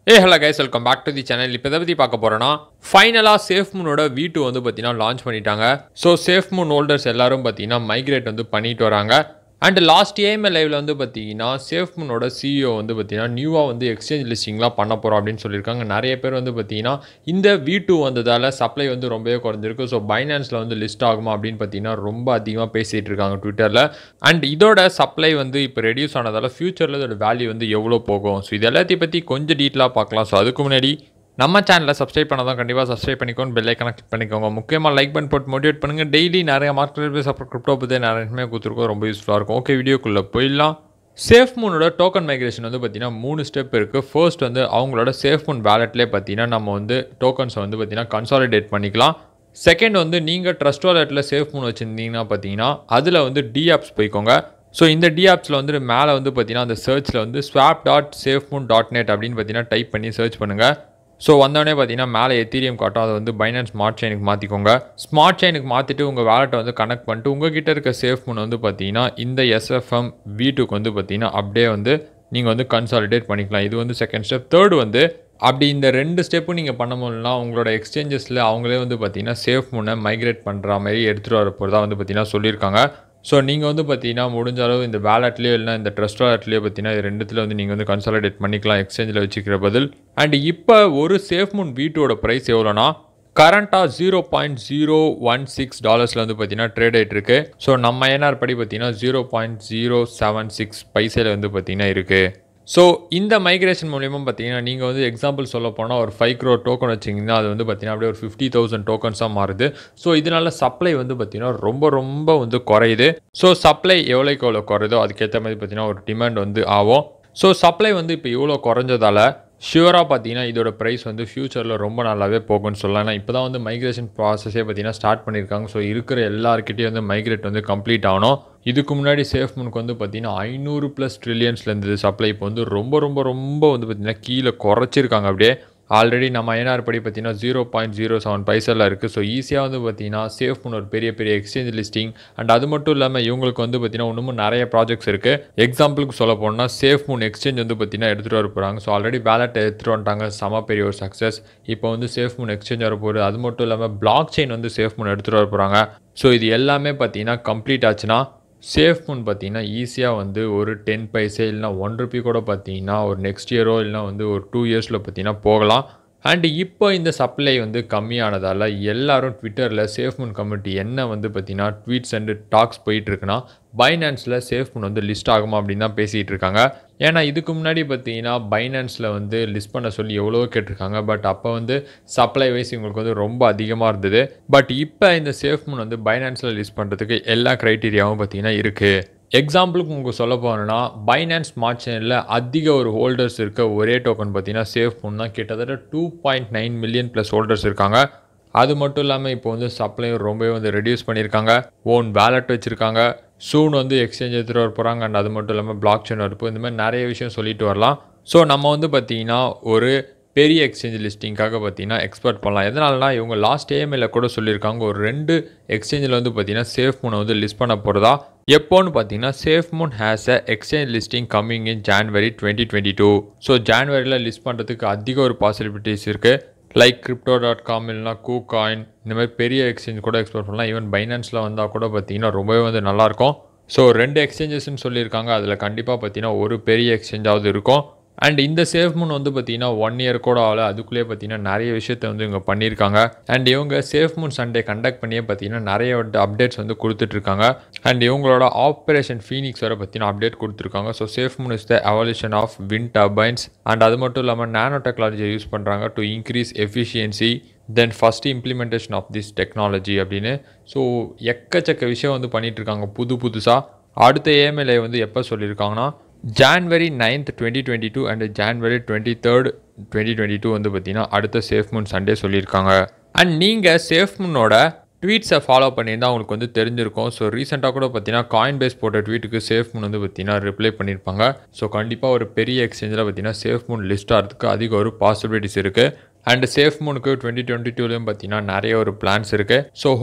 A hello guys welcome back to the channel இப்போ எதை பற்றி பார்க்க போகிறோன்னா ஃபைனலாக சேஃப் மூனோட வீ டூ வந்து பார்த்தீங்கன்னா லான்ச் பண்ணிட்டாங்க ஸோ சேஃப் மூன் ஹோல்டர்ஸ் எல்லாரும் பார்த்தீங்கன்னா மைக்ரேட் வந்து பண்ணிட்டு வராங்க அண்ட் லாஸ்ட் ஏஎம்எல் லைவ்ல வந்து பார்த்தீங்கன்னா சேஃப் மூனோட சிஇஓ வந்து பார்த்தீங்கன்னா நியூவாக வந்து எக்ஸ்சேஞ்ச் லிஸ்டிங்லாம் பண்ண போகிறோம் அப்படின்னு சொல்லியிருக்காங்க நிறைய பேர் வந்து பார்த்தீங்கன்னா இந்த வி டூ வந்ததால் சப்ளை வந்து ரொம்பவே குறைஞ்சிருக்கு ஸோ பைனான்ஸில் வந்து லிஸ்ட் ஆகுமா அப்படின்னு பார்த்தீங்கன்னா ரொம்ப அதிகமாக பேசிகிட்டு இருக்காங்க ட்விட்டரில் அண்ட் இதோட சப்ளை வந்து இப்போ ரெடியூஸ் ஆனதால் ஃபியூச்சரில் இதோட வேல்யூ வந்து எவ்வளோ போகும் ஸோ இது எல்லாத்தையும் பற்றி கொஞ்சம் டீட்டெயிலாக பார்க்கலாம் ஸோ அதுக்கு முன்னாடி நம்ம சேனலை சப்ஸ்கிரைப் பண்ணாதான் கண்டிப்பாக சப்ஸ்கிரைப் பண்ணிக்கோங்க பெல் ஐக்கனை கிளிக் பண்ணிக்கோங்க முக்கியமாக லைக் பண்ணி போட்டு மோட்டிவேட் பண்ணுங்கள் டெய்லி நிறைய மார்க்கெட் பேஸ் அப்புறம் கிரிப்டோ பற்றி நிறைய கொடுத்துருக்கோம் ரொம்ப யூஸ்ஃபுல்லாக இருக்கும் ஓகே வீடியோக்குள்ளே போயிடலாம் சேஃப் மூனோட டோக்கன் மைக்ரேஷன் வந்து பார்த்தீங்கன்னா மூணு ஸ்டெப் இருக்குது ஃபர்ஸ்ட் வந்து அவங்களோட சேஃப் மூன் வேலெட்லேயே பார்த்தீங்கன்னா நம்ம வந்து டோக்கன்ஸை வந்து பார்த்தீங்கன்னா கன்சாலிடேட் பண்ணிக்கலாம் செகண்ட் வந்து நீங்கள் ட்ரஸ்ட் வாலெட்டில் சேஃப் மூன் வச்சுருந்தீங்கன்னா பார்த்தீங்கன்னா அதில் வந்து டி ஆப்ஸ் போய்க்கோங்க ஸோ இந்த டி ஆப்ஸில் வந்து மேலே வந்து பார்த்தீங்கன்னா அந்த சர்ச்சில் வந்து swap dot SafeMoon dot net அப்படின்னு பார்த்தீங்கன்னா டைப் பண்ணி சர்ச் பண்ணுங்கள் ஸோ வந்தோடனே பார்த்தீங்கன்னா மேலே எத்தீரியம் காட்டும் அதை வந்து பைனான்ஸ் ஸ்மார்ட் செயினுக்கு மாற்றிக்கோங்க ஸ்மார்ட் செயினுக்கு மாற்றிட்டு உங்கள் வேலெட்டை வந்து கனெக்ட் பண்ணிட்டு உங்ககிட்ட இருக்க சேஃப் மூன் வந்து பார்த்தீங்கன்னா இந்த எஸ்எஃப்எம் வீட்டுக்கு வந்து பார்த்தீங்கன்னா அப்படியே வந்து நீங்கள் வந்து கன்சாலிடேட் பண்ணிக்கலாம் இது வந்து செகண்ட் ஸ்டெப் தேர்ட் வந்து அப்படி இந்த ரெண்டு ஸ்டெப்பும் நீங்கள் பண்ண முடியலனா உங்களோட எக்ஸ்சேஞ்சஸில் அவங்களே வந்து பார்த்தீங்கன்னா சேஃப் மூனை மைக்ரேட் பண்ணுற மாதிரி எடுத்துகிட்டு வர போகிறதா வந்து பார்த்தீங்கன்னா சொல்லியிருக்காங்க ஸோ நீங்கள் வந்து பார்த்தீங்கன்னா முடிஞ்ச அளவு இந்த வேலட்லேயோ இல்லை இந்த ட்ரஸ்ட் வேலட்லேயோ பார்த்தீங்கன்னா இது ரெண்டுத்தில் வந்து நீங்கள் வந்து கன்சாலிடேட் பண்ணிக்கலாம் எக்ஸ்சேஞ்சில் வச்சுக்கிற பதில் அண்ட் இப்போ ஒரு சேஃப் மூன் வீட்டோட ப்ரைஸ் எவ்வளோனா கரண்ட்டாக zero point zero one six டாலர்ஸில் வந்து பார்த்தீங்கன்னா ட்ரேட் ஆகிட்டு இருக்கு ஸோ நம்ம ஏனார் படி பார்த்தீங்கன்னா zero point zero seven six பைசையில் வந்து பார்த்தீங்கன்னா இருக்குது ஸோ இந்த மைக்ரேஷன் மூலியமாக பார்த்தீங்கன்னா நீங்கள் வந்து எக்ஸாம்பிள் சொல்ல போனால் ஒரு ஃபைவ் க்ரோ டோக்கன் வச்சிங்கன்னா அது வந்து பார்த்தீங்கன்னா அப்படியே ஒரு ஃபிஃப்டி தௌசண்ட் டோக்கன்ஸாக மாறுது ஸோ இதனால சப்ளை வந்து பார்த்தீங்கன்னா ரொம்ப ரொம்ப வந்து குறையுது ஸோ சப்ளை எவ்வளோக்கு எவ்வளோ குறையுதோ அதுக்கேற்ற மாதிரி பார்த்தீங்கன்னா ஒரு டிமாண்ட் வந்து ஆகும் ஸோ சப்ளை வந்து இப்போ இவ்வளோ குறைஞ்சதால ஷியூராக பார்த்தீங்கன்னா இதோட ப்ரைஸ் வந்து ஃப்யூச்சரில் ரொம்ப நல்லாவே போகும்னு சொல்லலாம் ஏன்னா இப்போ தான் வந்து மைக்ரேஷன் ப்ராசஸே பார்த்தீங்கன்னா ஸ்டார்ட் பண்ணியிருக்காங்க ஸோ இருக்கிற எல்லாருக்கிட்டையும் வந்து மைக்ரேட் வந்து கம்ப்ளீட் ஆகணும் இதுக்கு முன்னாடி சேஃப் முனுக்கு வந்து பார்த்தீங்கன்னா ஐநூறு ப்ளஸ் ட்ரில்லியன்ஸில் இருந்தது சப்ளை இப்போ வந்து ரொம்ப ரொம்ப ரொம்ப வந்து பார்த்தீங்கன்னா கீழே குறைச்சிருக்காங்க அப்படியே ஆல்ரெடி நம்ம ஐநார் படி பார்த்தீங்கன்னா ஜீரோ பாயிண்ட் ஜீரோ செவன் பைசலில் இருக்குது ஸோ ஈஸியாக வந்து பார்த்தீங்கன்னா சேஃப் பண்ண ஒரு பெரிய பெரிய எக்ஸ்சேஞ்ச் லிஸ்டிங் அண்ட் அது மட்டும் இல்லாமல் இவங்களுக்கு வந்து பார்த்தீங்கன்னா இன்னமும் நிறைய ப்ராஜெக்ட்ஸ் இருக்குது எக்ஸாம்பிளுக்கு சொல்ல போனால் சேஃப் மூன் எக்ஸ்சேஞ்ச் வந்து பார்த்தீங்கன்னா எடுத்துகிட்டு வர போகிறாங்க ஸோ ஆல்ரெடி வேலட் எடுத்துகிட்டு வந்துட்டாங்க செம பெரிய ஒரு சக்ஸஸ் இப்போ வந்து சேஃப் மூன் எக்ஸ்சேஞ்ச் வர போகுது அது மட்டும் இல்லாமல் பிளாக் செயின் வந்து சேஃப் மூன் எடுத்துகிட்டு வர போகிறாங்க ஸோ இது எல்லாமே பார்த்தீங்கன்னா கம்ப்ளீட் ஆச்சுன்னா சேஃப் ஃபோன் பார்த்தீங்கன்னா ஈஸியாக வந்து ஒரு டென் பைசே இல்லைனா ஒன் ருபி கூட பார்த்தீங்கன்னா ஒரு நெக்ஸ்ட் இயரோ இல்லைனா வந்து ஒரு டூ இயர்ஸில் பார்த்தீங்கன்னா போகலாம் அண்ட் இப்போ இந்த சப்ளை வந்து கம்மியானதால் எல்லாரும் ட்விட்டரில் சேஃப் மூன் கம்யூனிட்டி என்ன வந்து பார்த்தீங்கன்னா ட்வீட்ஸ் அண்டு டாக்ஸ் போயிட்டுருக்குன்னா பைனான்ஸில் சேஃப் மூன் வந்து லிஸ்ட் ஆகுமா அப்படின்னு தான் பேசிகிட்டு இருக்காங்க ஏன்னா இதுக்கு முன்னாடி பார்த்தீங்கன்னா பைனான்ஸில் வந்து லிஸ்ட் பண்ண சொல்லி எவ்வளோ கேட்டிருக்காங்க பட் அப்போ வந்து சப்ளை வைஸ் இவங்களுக்கு வந்து ரொம்ப அதிகமாக இருந்தது பட் இப்போ இந்த சேஃப் மூன் வந்து பைனான்ஸில் லிஸ்ட் பண்ணுறதுக்கு எல்லா க்ரைட்டீரியாவும் பார்த்தீங்கன்னா இருக்குது எக்ஸாம்பிளுக்கு உங்களுக்கு சொல்ல போனோன்னா பைனான்ஸ் ஸ்மார்ட் செயினில் அதிக ஒரு ஹோல்டர்ஸ் இருக்க ஒரே டோக்கன் பார்த்தீங்கன்னா சேஃப் ஃபோன் தான் கிட்டத்தட்ட two point nine million plus holders இருக்காங்க அது மட்டும் இல்லாமல் இப்போ வந்து சப்ளையும் ரொம்பவே வந்து ரெடியூஸ் பண்ணியிருக்காங்க ஓன் வேலட் வச்சுருக்காங்க சூன் வந்து எக்ஸ்சேஞ்ச் எடுத்துகிட்டு வர போகிறாங்க அண்ட் அது மட்டும் இல்லாமல் பிளாக் செயின் வரப்போ இந்த மாதிரி நிறைய விஷயம் சொல்லிட்டு வரலாம் ஸோ நம்ம வந்து பார்த்திங்கன்னா ஒரு பெரிய எக்ஸ்சேஞ்ச் லிஸ்டிங்காக பார்த்தீங்கன்னா எக்ஸ்பெக்ட் பண்ணலாம் எதனாலனா இவங்க லாஸ்ட் ஏஎம்எல்ல கூட சொல்லியிருக்காங்க ஒரு ரெண்டு எக்ஸ்சேஞ்சில் வந்து பார்த்தீங்கன்னா சேஃப் மூனை வந்து லிஸ்ட் பண்ண போகிறதா எப்போன்னு பார்த்தீங்கன்னா SafeMoon has a exchange listing coming in January twenty twenty two so ஜான்வரியில் லிஸ்ட் பண்ணுறதுக்கு அதிக ஒரு பாசிபிலிட்டிஸ் இருக்குது லைக் கிரிப்டோ டாட் காம் இல்லைனா கூ காயின் இந்த மாதிரி பெரிய எக்ஸ்சேஞ்ச் கூட எக்ஸ்போர்ட் பண்ணலாம் ஈவன் பைனான்ஸில் வந்தால் கூட பார்த்தீங்கன்னா ரொம்பவே வந்து நல்லாயிருக்கும் ஸோ ரெண்டு எக்ஸ்சேஞ்சஸ்ன்னு சொல்லியிருக்காங்க அதில் கண்டிப்பாக பார்த்தீங்கன்னா ஒரு பெரிய எக்ஸ்சேஞ்சாவது இருக்கும் அண்ட் இந்த சேஃப் மூன் வந்து பார்த்தீங்கன்னா ஒன் இயர் கூட ஆகல அதுக்குள்ளேயே பார்த்தீங்கன்னா நிறைய விஷயத்தை வந்து இவங்க பண்ணியிருக்காங்க அண்ட் இவங்க சேஃப் மூன் சண்டே கண்டக்ட் பண்ணியே பார்த்தீங்கன்னா நிறைய அப்டேட்ஸ் வந்து கொடுத்துட்ருக்காங்க அண்ட் இவங்களோட ஆப்ரேஷன் ஃபீனிக்ஸ் வர பார்த்தீங்கன்னா அப்டேட் கொடுத்துருக்காங்க so SafeMoon is the evolution of wind turbines and அது மட்டும் இல்லாமல் நானோ டெக்னாலஜியை யூஸ் பண்ணுறாங்க to increase efficiency then first implementation of this technology அப்படின்னு ஸோ எக்கச்சக்க விஷயம் வந்து பண்ணிகிட்ருக்காங்க புது புதுசாக அடுத்த ஏஎம்எல்ஏ வந்து எப்போ சொல்லியிருக்காங்கன்னா January ninth twenty twenty two and January twenty third twenty twenty two வந்து பார்த்தீங்கன்னா அடுத்த சேஃப் மூன் சண்டே சொல்லியிருக்காங்க அண்ட் நீங்கள் சேஃப் மூனோட ட்வீட்ஸை ஃபாலோ பண்ணியிருந்தால் அவங்களுக்கு வந்து தெரிஞ்சிருக்கும் ஸோ ரீசெண்டாக கூட பார்த்தீங்கன்னா காயின் பேஸ் போட்ட ட்வீட்டுக்கு சேஃப் மூன் வந்து பார்த்தீங்கன்னா ரிப்ளை பண்ணியிருப்பாங்க ஸோ கண்டிப்பாக ஒரு பெரிய எக்ஸ்சேஞ்சில் பார்த்தீங்கன்னா சேஃப் மூன் லிஸ்ட் ஆகிறதுக்கு அதிக ஒரு பாசிபிலிட்டிஸ் இருக்குது அண்ட் சேஃப் மூனுக்கு டுவெண்ட்டி டுவெண்ட்டி டூலையும் பார்த்தீங்கன்னா நிறைய ஒரு பிளான்ஸ் இருக்குது ஸோ ஹோப்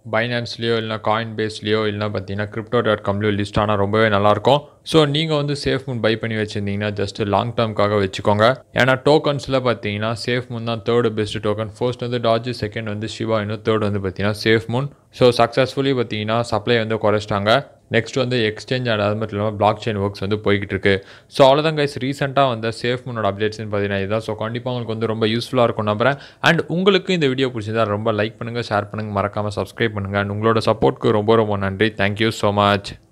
பைனான்ஸ்லேயோ இல்லைனா காயின் பேஸ்லேயோ இல்லைனா பார்த்தீங்கன்னா கிரிப்டோ டாட் காம்லேயோ லிஸ்ட் ஆனால் ரொம்பவே நல்லாயிருக்கும் ஸோ நீங்கள் வந்து சேஃப் மூன் பை பண்ணி வச்சுருந்தீங்கன்னா ஜஸ்ட் லாங் டேர்ம்க்காக வச்சுக்கோங்க ஏன்னா டோக்கன்ஸில் பார்த்தீங்கன்னா சேஃப் மூன் தான் தேர்டு பெஸ்ட் டோக்கன் ஃபர்ஸ்ட் வந்து டாஜி செகண்ட் வந்து சிவா இன்னும் தேர்ட் வந்து பார்த்தீங்கன்னா சேஃப் மூன் ஸோ சக்ஸஸ்ஃபுல்லி பார்த்தீங்கன்னா சப்ளை வந்து குறைச்சிட்டாங்க நெக்ஸ்ட் வந்து எக்ஸ்சேஞ்ச் அண்ட் அது மட்டும் இல்லாமல் பிளாக் செயின் ஒர்க்ஸ் வந்து போய்கிட்டு இருக்கு ஸோ அவ்வளோதான் கைஸ் ரீசெண்டாக வந்த சேஃப் மூனோட அப்டேட்ஸ்னு பார்த்தீங்கன்னா இதுதான் ஸோ கண்டிப்பாக உங்களுக்கு வந்து ரொம்ப யூஸ்ஃபுல்லாக இருக்கும் நம்புறேன் அண்ட் உங்களுக்கு இந்த வீடியோ பிடிச்சிருந்தா ரொம்ப லைக் பண்ணுங்கள் ஷேர் பண்ணுங்கள் மறக்காமல் சப்ஸ்கிரைப் பண்ணுங்கள் அண்ட் உங்களோட சப்போர்ட்க்கு ரொம்ப ரொம்ப நன்றி தேங்க்யூ ஸோ மச்